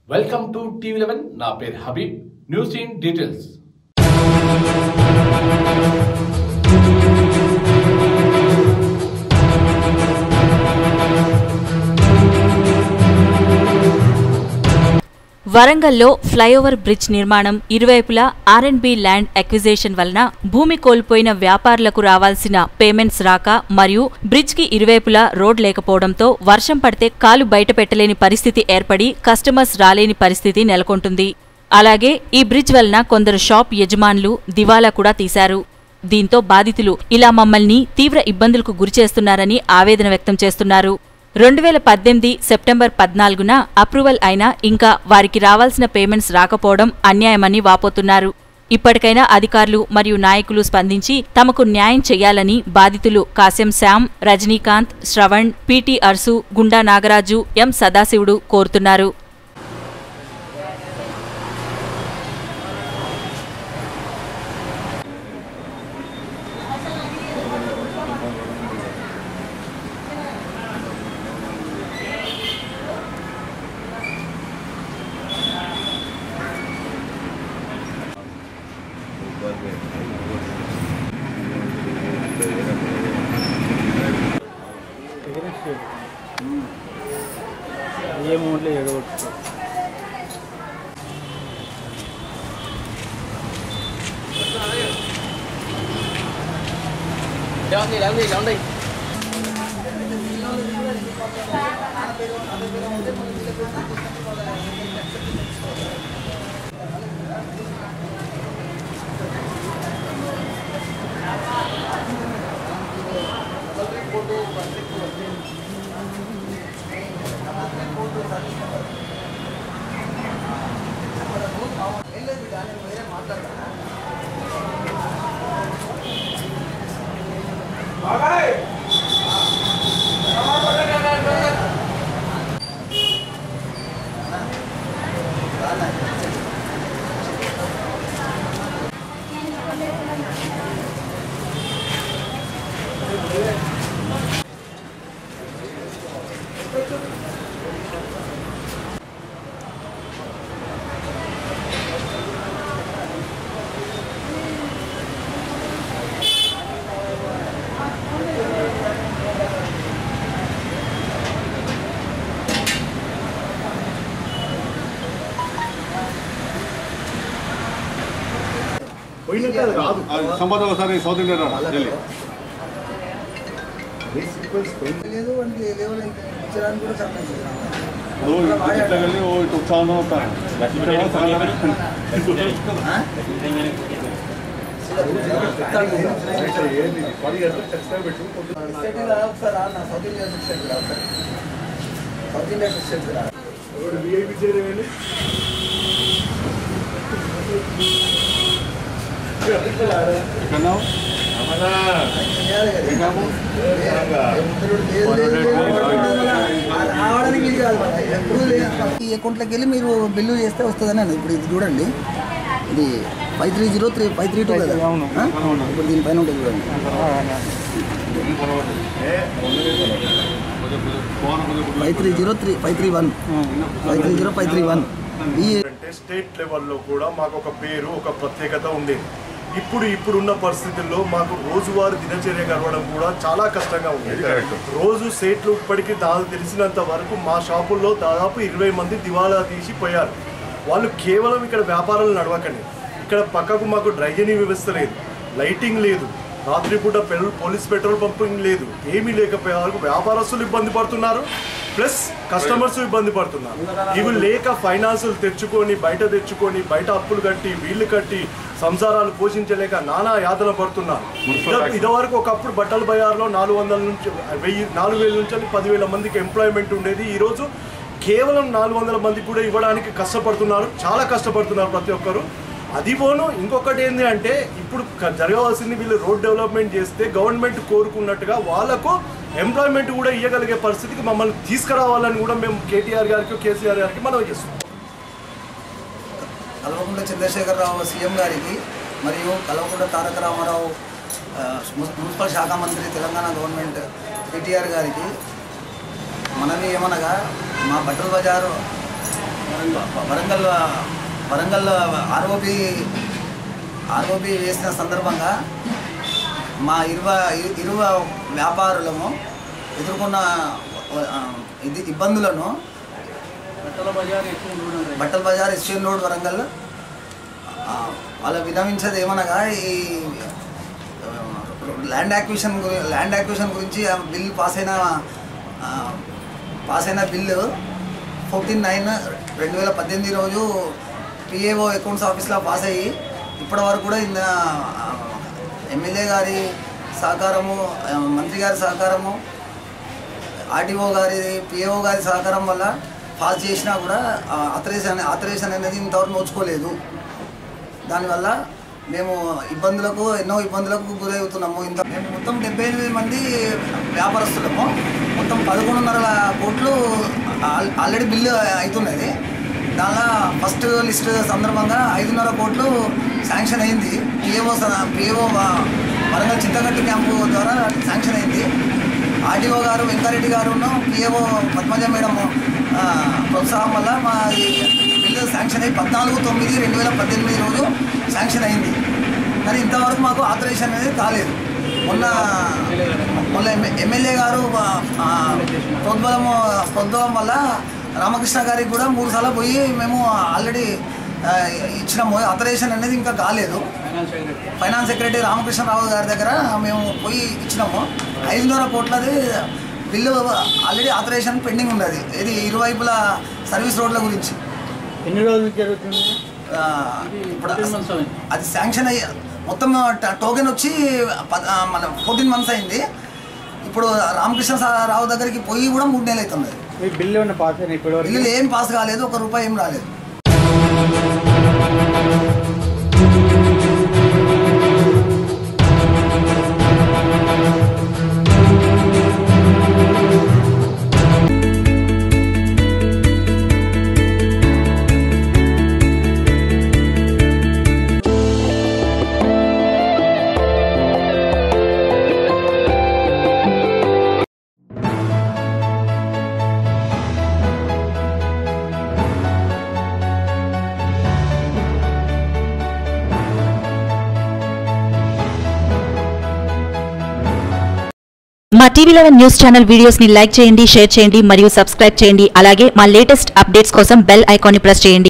Welcome to TV eleven నా పేరు Habib news in details వరంగల్లో ఫ్లైఓవర్ బ్రిడ్జ్ నిర్మాణం ఇరువైపులా R and B land acquisition వలన భూమి కోల్పోయిన వ్యాపారులకు రావాల్సిన పేమెంట్స్ రాక మరియు బ్రిడ్జ్ కి ఇరువైపులా రోడ్ లేకపోవడంతో వర్షం పడితే కాలు బయట పెట్టలేని పరిస్థితి ఏర్పడి కస్టమర్స్ రాలేని పరిస్థితి నెలకొంటుంది అలాగే ఈ బ్రిడ్జ్ వలన కొందరు షాప్ యజమానులు దివాలా కూడా తీశారు దీంతో బాధితులు ఇలా మమ్మల్ని తీవ్ర ఇబ్బందులకు గురిచేస్తున్నారని ఆవేదన వ్యక్తం చేస్తున్నారు రెండు వేల పద్దెనిమిది సెప్టెంబర్ పద్నాలుగున అప్రూవల్ అయినా ఇంకా వారికి రావాల్సిన పేమెంట్స్ రాకపోవడం అన్యాయమని వాపోతున్నారు ఇప్పటికైనా అధికారులు మరియు నాయకులు స్పందించి తమకు న్యాయం చేయాలని బాధితులు కాశ్యం శ్యామ్ రజనీకాంత్ శ్రవణ్ పిటి అర్సు గుండా నాగరాజు ఎం సదాశివుడు కోరుతున్నారు ఏ మూమెంట్లో ఎడగొచ్చు సంపద ఒకసారి సౌత్ ఇండియా రా ఢిల్లీ లేదు అంటే లేవని ఇచ్చడానికి కూడా కరెక్ట్ ఓ ఇట్లా వెళ్ళి ఓ ఇటు ఉత్సాహంగా ఉంటాను ఒకసారి రా నా సౌత్ ఇండియా సిక్స్ రా ఒకసారి సౌత్ ఇండియా సిక్స్ రా ఎక్కడన్నా రావడానికి ఇది కాదు మరి. ఎప్పుడు లేదు. ఈ అకౌంట్లోకి వెళ్ళి మీరు బిల్లు చేస్తే వస్తుందని అన్నది ఇప్పుడు ఇది చూడండి ఇది five three zero three five three two కదా అవును. ఆ? ఇప్పుడు దీనిపైన ఉంటుంది చూడండి five three zero three five three one five three zero five three one ఈ అంటే స్టేట్ లెవెల్లో కూడా మాకు ఒక పేరు ఒక ప్రత్యేకత ఉండేది ఇప్పుడు ఇప్పుడున్న పరిస్థితుల్లో మాకు రోజువారీ దినచర్య గడవడం కూడా చాలా కష్టంగా ఉంది రోజు సేట్లు ఇప్పటికీ నాకు తెలిసినంత వరకు మా షాపుల్లో దాదాపు ఇరవై మంది దివాలా తీసి పోయారు వాళ్ళు కేవలం ఇక్కడ వ్యాపారాలు నడవకండి ఇక్కడ పక్కకు మాకు డ్రైనేజీ వ్యవస్థ లేదు లైటింగ్ లేదు రాత్రిపూట పెల్- పోలీస్ పెట్రోల్ పంపింగ్ లేదు ఏమీ లేకపోయేవారు వ్యాపారస్తులు ఇబ్బంది పడుతున్నారు ప్లస్ కస్టమర్స్ ఇబ్బంది పడుతున్నారు ఇవి లేక ఫైనాన్సులు తెచ్చుకొని బయట తెచ్చుకొని బయట అప్పులు కట్టి వీళ్ళు కట్టి సంసారాలు పోషించలేక నానా యాతన పడుతున్నారు ఇద- ఇదివరకు ఒకప్పుడు బట్టల బజార్లో నాలుగు వందల నుంచి వెయ్యి నాలుగు వేల నుంచి పదివేల మందికి ఎంప్లాయ్మెంట్ ఉండేది ఈరోజు కేవలం నాలుగు వందల మంది కూడా ఇవ్వడానికి కష్టపడుతున్నారు చాలా కష్టపడుతున్నారు ప్రతి ఒక్కరు అది పోను ఇంకొకటి ఏంటి అంటే ఇప్పుడు క- జరగవలసింది వీళ్ళు రోడ్ డెవలప్మెంట్ చేస్తే గవర్నమెంట్ కోరుకున్నట్టుగా వాళ్ళకు ఎంప్లాయ్మెంట్ కూడా ఇవ్వగలిగే పరిస్థితికి మమ్మల్ని తీసుకురావాలని కూడా మేము కేటీఆర్ గారికి కేసీఆర్ గారికి మనం చేస్తాం కల్వకుంట్ల చంద్రశేఖరరావు సీఎం గారికి మరియు కల్వకుంట్ల తారక రామారావు ఆ, ము- మున్సిపల్ శాఖ మంత్రి తెలంగాణ గవర్నమెంట్ కేటీఆర్ గారికి మనవి ఏమనగా మా బట్టల బజారు వరంగల్ వరంగల్ ఆర్ఓబి ఆర్ఓబి వేసిన సందర్భంగా మా ఇరువ ఇరువ వ్యాపారులము ఎదుర్కొన్న ఆ, ఇది ఇబ్బందులను బట్టల బజార్ ఎక్కువ చూడండి బట్టల బజార్ ఎస్టీఎన్ రోడ్ వరంగల్ ఆ, వాళ్ళ వినవించేది ఏమనగా ఈ ఆ, ల్యాండ్ యాక్విషన్ గురి- ల్యాండ్ యాక్విషన్ గురించి ఆ బిల్ పాస్ అయిన ఆ, పాస్ అయిన బిల్లు ఫోర్టీన్ నైన్ రెండు వేల పద్దెనిమిది రోజు పిఏఓ అకౌంట్స్ ఆఫీస్లో పాస్ అయ్యి ఇప్పటి వరకు కూడా ఇంద ఎమ్మెల్యే గారి సహకారము ఆ, మంత్రి గారి సహకారము ఆర్టీఓ గారి పిఏఓ గారి సహకారం వల్ల పాస్ చేసినా కూడా ఆథరైజేషన్ ఆథరైజేషన్ అనేది ఇంతవరకు నోచుకోలేదు దానివల్ల మేము ఇబ్బందులకు ఎన్నో ఇబ్బందులకు గురవుతున్నాము ఇంత మేము మొత్తం డెబ్బై ఎనిమిది మంది వ్యాపారస్తులము మొత్తం పదకొండున్నర కోట్లు ఆల్- ఆల్రెడీ బిల్లు అవుతున్నది దానిలో ఫస్ట్ లిస్ట్ సందర్భంగా ఐదున్నర కోట్లు శాంక్షన్ అయింది PAO PAO Warangal Chintagattu camp ద్వారా శాంక్షన్ అయింది ఆర్టీఓ గారు వెంకారెడ్డి గారు పిఏఓ పద్మజ మేడం ఆ, ప్రోత్సాహం వల్ల మా ఈ బిల్లు శాంక్షన్ అయ్యి పద్నాలుగు తొమ్మిది రెండు వేల పద్దెనిమిది రోజు శాంక్షన్ అయింది కానీ ఇంతవరకు మాకు ఆథరైజేషన్ అనేది కాలేదు మొన్న మొన్న ఎమ్మె- ఎమ్మెల్యే గారు ఆ, ప్రోద్బలము ప్రోద్బలం వల్ల రామకృష్ణ గారికి కూడా మూడు సార్లు పోయి మేము ఆల్రెడీ ఆ, ఇచ్చినాము ఆథరైజేషన్ అనేది ఇంకా కాలేదు finance secretary finance secretary Ramakrishnarao గారి దగ్గర మేము పోయి ఇచ్చినాము ఐదున్నర కోట్లది బిల్లు ఆల్రెడీ ఆథరైజేషన్ పెండింగ్ ఉన్నది ఇది ఇరువైపుల సర్వీస్ రోడ్ల గురించి ఎన్ని రోజులు జరుగుతుంది ఆ, ఇప్పుడు ఫోర్టీన్ మంత్స్ అయింది అది శాంక్షన్ అయ్యి మొత్తం ట- టోకెన్ వచ్చి పద- ఆ, మన ఫోర్టీన్ మంత్స్ అయింది ఇప్పుడు రామకృష్ణ సా- రావు దగ్గరికి పోయి కూడా మూడు నెలలు అవుతుంది మీ బిల్లు ఏమన్నా పాస్ అయినా ఇప్పటివరకు బిల్లులు ఏం పాస్ కాలేదు ఒక రూపాయి ఏం రాలేదు మా TV eleven news channel videos ని లైక్ చేయండి షేర్ చేయండి మరియు సబ్స్క్రైబ్ చేయండి అలాగే మా లేటెస్ట్ అప్డేట్స్ కోసం బెల్ ఐకాన్ ని ప్రెస్ చేయండి